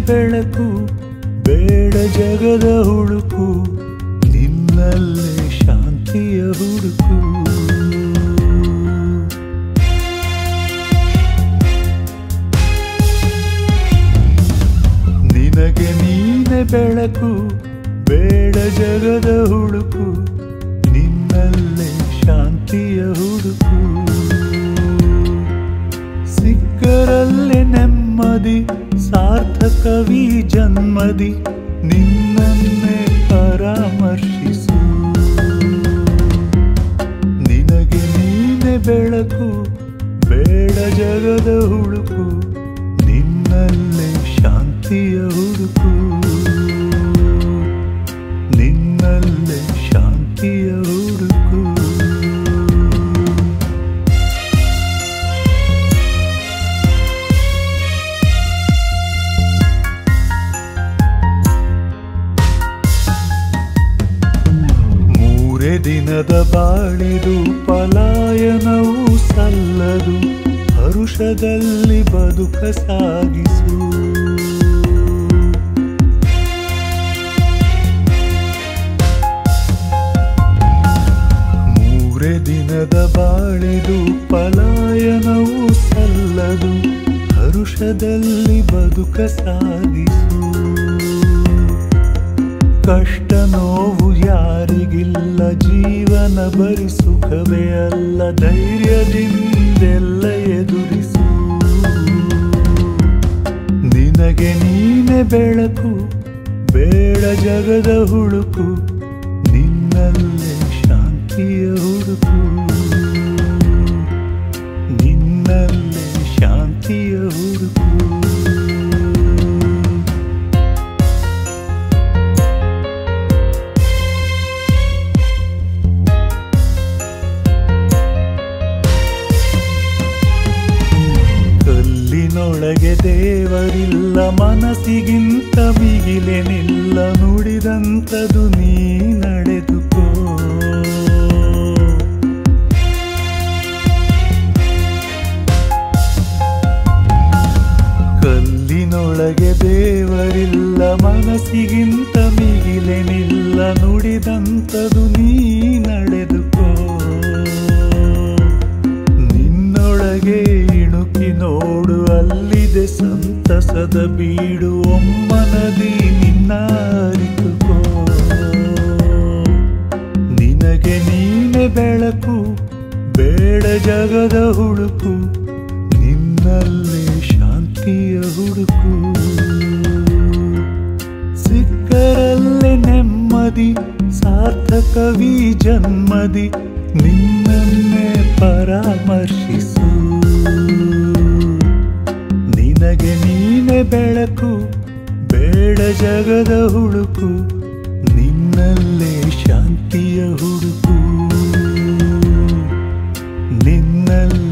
ಬೆಳಕು ಬೇಡ ಜಗದ ಹುಡುಕು ನಿನ್ನಲ್ಲೇ ಶಾಂತಿಯ ಹುಡುಕು ನಿನಗೆ ನೀನೆ ಬೆಳಕು ಬೇಡ ಜಗದ ಹುಡುಕು ನಿನ್ನಲ್ಲೇ ಶಾಂತಿಯ ಹುಡುಕು ಸಿಕ್ಕರಲ್ಲೇ ನೆಮ್ಮದಿ ಸಾರ್ಥಕವಿ ಜನ್ಮದಿ ನಿನ್ನನ್ನೇ ಪರಾಮರ್ಶಿಸು ನಿನಗೆ ನೀನೆ ಬೆಳಕು ಬೇಡ ಜಗದ ಹುಡುಕು ನಿನ್ನಲ್ಲೇ ಶಾಂತಿಯ ಹುಡುಕು ನಿನ್ನಲ್ಲೇ ಶಾಂತಿಯ ಹುಡುಕು ಮೂರೇ ದಿನದ ಬಾಳಿದು ಪಲಾಯನವು ಸಲ್ಲದು ಹರುಷದಲ್ಲಿ ಬದುಕ ಸಾಗಿಸು ಮೂರೇ ದಿನದ ಬಾಳಿದು ಪಲಾಯನವು ಸಲ್ಲದು ಹರುಷದಲ್ಲಿ ಬದುಕ ಸಾಗಿಸು ಕಷ್ಟ ನೋವು ಯಾರಿಗಿಲ್ಲ ಜೀವನ ಬರಿ ಸುಖವೇ ಅಲ್ಲ ಧೈರ್ಯದಿಂದೆಲ್ಲ ಎದುರಿಸು ನಿನಗೆ ನೀನೆ ಬೆಳಕು ಬೇಡ ಜಗದ ಹುಡುಕು ನಿನ್ನಲ್ಲೇ ಶಾಂತಿಯ ಹುಡುಕು ನಿನ್ನಲ್ಲೇ ಶಾಂತಿಯ ಹುಡುಕು ಕಲ್ಲಿನೊಳಗೆ ದೇವರಿಲ್ಲ ಮನಸ್ಸಿಗಿಂತ ಮಿಗಿಲೆನಿಲ್ಲ ನುಡಿದಂಥದು ನೀ ನಡೆದುಕೋ ಕಲ್ಲಿನೊಳಗೆ ದೇವರಿಲ್ಲ ಮನಸ್ಸಿಗಿಂತ ಮಿಗಿಲೆನಿಲ್ಲ ನುಡಿದಂಥದು ನೀ ನಡೆದುಕೋ ನಿನ್ನೊಳಗೆ ಇಣುಕಿ ನೋಡು ಅಲ್ಲಿದೆ ಸಂತಸದ ಬೀಡು ಒಮ್ಮನದಿ ನಿನ್ನ ಅರಿತುಕೋ ನಿನಗೆ ನೀನೆ ಬೆಳಕು ಬೇಡ ಜಗದ ಹುಡುಕು ನಿನ್ನಲ್ಲೇ ಶಾಂತಿಯ ಹುಡುಕು ಸಿಕ್ಕರಲ್ಲೇ ನೆಮ್ಮದಿ ಸಾರ್ಥಕವಿ ಜನ್ಮದಿ ನಿನ್ನನ್ನೇ ಪರಾಮರ್ಶಿಸು ನಿನಗೆ ನೀನೆ ಬೆಳಕು ಬೇಡ ಜಗದ ಹುಡುಕು ನಿನ್ನಲ್ಲೇ ಶಾಂತಿಯ ಹುಡುಕು ನಿನ್ನಲ್ಲಿ